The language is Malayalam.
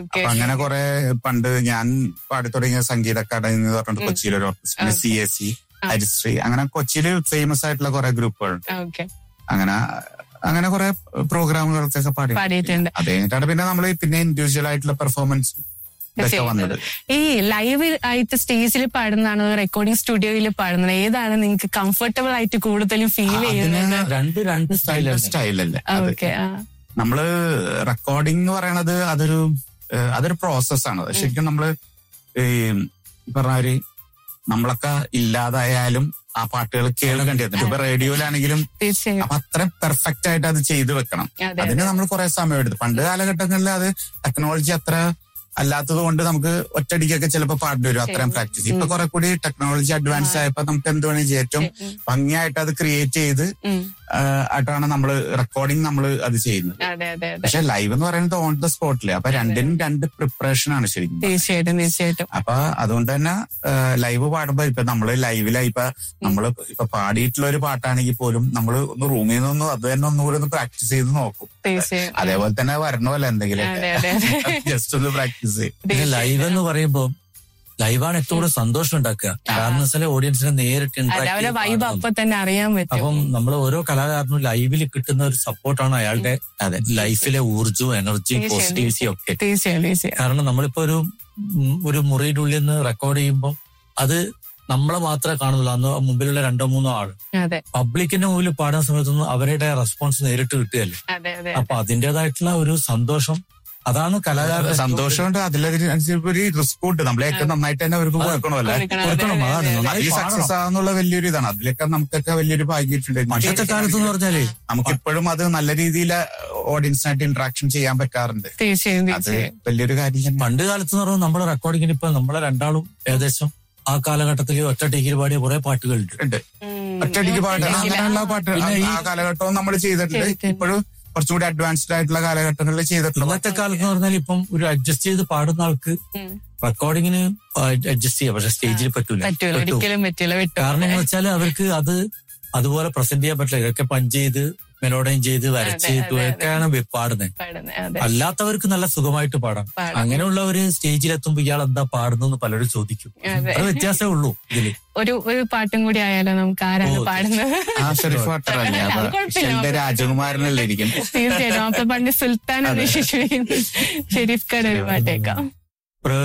അപ്പൊ അങ്ങനെ കുറെ പണ്ട് ഞാൻ പാടി തുടങ്ങിയ സംഗീത അക്കാദമി എന്ന് പറഞ്ഞിട്ട് കൊച്ചിയിലൊരു ഓർക്കസ്ട്ര പിന്നെ സി എസ് സി ഹരിശ്രീ അങ്ങനെ കൊച്ചിയിൽ ഫേമസ് ആയിട്ടുള്ള കുറെ ഗ്രൂപ്പുകളുണ്ട് ഓക്കെ അങ്ങനെ അങ്ങനെ കുറെ പ്രോഗ്രാമുകൾക്കൊക്കെ പാടി പാടിയിട്ടുണ്ട് അത് കഴിഞ്ഞിട്ടാണ് പിന്നെ നമ്മൾ പിന്നെ ഇൻഡിവിജ്വൽ ആയിട്ടുള്ള പെർഫോമൻസ് ഇതൊക്കെ വന്നത് ഈ ലൈവ് ആയിട്ട് സ്റ്റേജിൽ പാടുന്നതാണോ റെക്കോർഡിംഗ് സ്റ്റുഡിയോയിൽ പാടുന്നത് ഏതാണ് നിങ്ങൾക്ക് കംഫർട്ടബിൾ ആയിട്ട് കൂടുതലും ഫീൽ ചെയ്യുന്നത് രണ്ട് രണ്ട് സ്റ്റൈലാണ് സ്റ്റൈലല്ലേ അത് ഓക്കെ നമ്മള് റെക്കോർഡിംഗ് എന്ന് പറയണത് അതൊരു ഏഹ് അതൊരു പ്രോസസ്സാണ് ശരിക്കും നമ്മള് ഈ പറഞ്ഞ ഒരു നമ്മളൊക്കെ ഇല്ലാതായാലും ആ പാട്ടുകൾ കേൾക്കേണ്ടി വന്നു ഇപ്പൊ റേഡിയോയിലാണെങ്കിലും തീർച്ചയായും അപ്പൊ അത്ര പെർഫെക്റ്റ് ആയിട്ട് അത് ചെയ്തു വെക്കണം അതെ അതിന് നമ്മൾ കുറെ സമയം എടുത്തു പണ്ട് കാലഘട്ടങ്ങളിൽ അത് ടെക്നോളജി അത്ര അല്ലാത്തത് കൊണ്ട് നമുക്ക് ഒറ്റയടിക്കൊക്കെ ചിലപ്പോൾ പാടേണ്ടി വരും അത്രയും പ്രാക്ടീസ് ഇപ്പൊ കുറെ കൂടി ടെക്നോളജി അഡ്വാൻസ് ആയപ്പോ നമുക്ക് എന്ത് വേണമെങ്കിൽ ചെയ്യാം. ഏറ്റവും ഭംഗിയായിട്ട് അത് ക്രിയേറ്റ് ചെയ്ത് ഉം. ആഹ് ആയിട്ടാണ് നമ്മൾ റെക്കോർഡിംഗ് നമ്മൾ അത് ചെയ്യുന്നത് അതെ അതെ അതെ പക്ഷെ ലൈവ് എന്ന് പറയുന്നത് ഓൺ ദ സ്പോട്ടില് അപ്പൊ രണ്ടിനും രണ്ട് പ്രിപ്പറേഷൻ ആണ് ശരിക്കും തീർച്ചയായിട്ടും തീർച്ചയായിട്ടും അപ്പൊ അതുകൊണ്ട് തന്നെ ലൈവ് പാടുമ്പോ ഇപ്പൊ നമ്മള് ലൈവിലായി ഇപ്പൊ നമ്മള് ഇപ്പൊ പാടിയിട്ടുള്ള ഒരു പാട്ടാണെങ്കിൽ പോലും നമ്മൾ ഒന്ന് റൂമിൽ നിന്നൊന്ന് അത് തന്നെ ഒന്നുകൂടി ഒന്ന് പ്രാക്ടീസ് ചെയ്ത് നോക്കും തീർച്ചയായും അതേപോലെ തന്നെ വരണമല്ലോ എന്തെങ്കിലും അതെ അതെ അതെ ജസ്റ്റ് ഒന്ന് പ്രാക്ടീസ് ചെയ്യും പിന്നെ ലൈവ് എന്ന് പറയുമ്പോൾ ലൈവാണ് ഏറ്റവും കൂടുതൽ സന്തോഷം ഉണ്ടാക്കുക കാരണം വെച്ചാൽ ഓഡിയൻസിനെ നേരിട്ട് അതെ interact അവരെ ചെയ്ത് വൈബ് കാണുന്നത്. അപ്പൊ തന്നെ അറിയാൻ പറ്റും അപ്പം നമ്മൾ ഓരോ കലാകാരനും ലൈവിൽ കിട്ടുന്ന ഒരു സപ്പോർട്ടാണ് അയാളുടെ ലൈഫിലെ ഊർജവും എനർജിയും തീർച്ചയായും. പോസിറ്റിവിറ്റിയും ഒക്കെ തീർച്ചയായും തീർച്ചയായും കാരണം നമ്മളിപ്പോ ഒരു ഉം, ഒരു മുറിയുടെ ഉള്ളിൽ നിന്ന് റെക്കോർഡ് ചെയ്യുമ്പോൾ അത് നമ്മളെ മാത്രമേ കാണുന്നുള്ളൂ അന്ന് മുമ്പിലുള്ള രണ്ടോ മൂന്നോ ആള് അതെ പബ്ലിക്കിന്റെ മുമ്പിൽ പാടുന്ന സമയത്തൊന്നും അവരുടെ റെസ്പോൺസ് നേരിട്ട് കിട്ടുകയല്ലേ അതെ അതെ അപ്പൊ അതിന്റേതായിട്ടുള്ള ഒരു സന്തോഷം അതാണ് കലാകാരന്റെ സന്തോഷമുണ്ട് അതിലനുസരിച്ച് ഒരു റിസ്ക് ഉണ്ട് നമ്മളെ ഏറ്റവും നന്നായിട്ട് തന്നെ അവർക്ക് കൊടുക്കണമല്ലേ കൊടുക്കണം. കൊടുക്കണം അതെ, അതാണ് അതെ, നന്നായി ഈ പാടണം. സക്സസ് ആകുന്നുള്ള വലിയൊരു ഇതാണ് അതിലൊക്കെ നമുക്കൊക്കെ വലിയൊരു ഭാഗ്യമായിട്ടുണ്ട് പണ്ടത്തെ കാലത്ത് എന്ന് പറഞ്ഞാലേ നമുക്ക് ഇപ്പോഴും അത് നല്ല രീതിയിൽ ഓഡിയൻസിനായിട്ട് ഇന്ററാക്ഷൻ ചെയ്യാൻ പറ്റാറുണ്ട് തീർച്ചയായും അത് തീർച്ചയായും വലിയൊരു കാര്യം തന്നെ. പണ്ട് കാലത്ത് എന്ന് പറയുമ്പോൾ നമ്മുടെ റെക്കോർഡിങ്ങിന് ഇപ്പൊ നമ്മളെ രണ്ടാളും ഏകദേശം ആ കാലഘട്ടത്തിൽ ഒറ്റ ടേക്കിൽ പാടിയ കുറെ പാട്ടുകളുണ്ട് ഉണ്ട് ഉം. ഒറ്റയടിക്ക് പാട്ട് അങ്ങനെയുള്ള പാട്ട് പിന്നെ ഈ- ആ കാലഘട്ടവും നമ്മൾ ചെയ്തിട്ടുണ്ട് ചെയ്തിട്ടുണ്ട്. ഇപ്പോഴും കുറച്ചുകൂടി അഡ്വാൻസ്ഡ് ആയിട്ടുള്ള കാലഘട്ടങ്ങളിൽ ചെയ്തിട്ടുള്ള ഇന്നത്തെ കാലത്ത് എന്ന് പറഞ്ഞാൽ ഇപ്പം ഒരു അഡ്ജസ്റ്റ് ചെയ്ത് പാടുന്ന ആൾക്ക് ഉം. റെക്കോർഡിങ്ങിന് അഡ്ജസ്റ്റ് ചെയ്യാം പക്ഷെ സ്റ്റേജിൽ പറ്റൂല പറ്റൂല പറ്റൂ. ഒരിക്കലും പറ്റൂല വിട്ടു കാരണം എന്ന് വെച്ചാൽ അവർക്ക് അത് അതുപോലെ പ്രസന്റ് ചെയ്യാൻ പറ്റില്ല ഇതൊക്കെ പഞ്ച് ചെയ്ത് മെലോഡയും ചെയ്ത് വരച്ച് അതെ, അതെ, ഇതൊക്കെയാണ് പാടുന്നത് പാടുന്നത് അതെ അല്ലാത്തവർക്ക് നല്ല സുഖമായിട്ട് പാടാം പാടാം. അങ്ങനെയുള്ളവര് സ്റ്റേജിലെത്തുമ്പോ ഇയാൾ എന്താ പാടുന്നു പലരും ചോദിക്കും അതെ. അത് വ്യത്യാസമേ ഉള്ളൂ ഇതില് ഒരു ഒരു പാട്ടും കൂടി ആയാലോ നമുക്ക് ആരാണ് ഓ, പാടുന്നത് ആ ഷെരീഫ് വാട്ടറല്ലേ അത് അപ്പൊ കുഴപ്പമില്ല. ഷെൽഡ രാജകുമാരനല്ലേ ഇരിക്കുന്നത് തീർച്ചയായിട്ടും അപ്പൊ പണ്ട് സുൽത്താൻ എന്ന് വിശേഷിപ്പിക്കുന്നു ഷെരീഫ് ഖാൻ ഒരു പാട്ടേക്കാം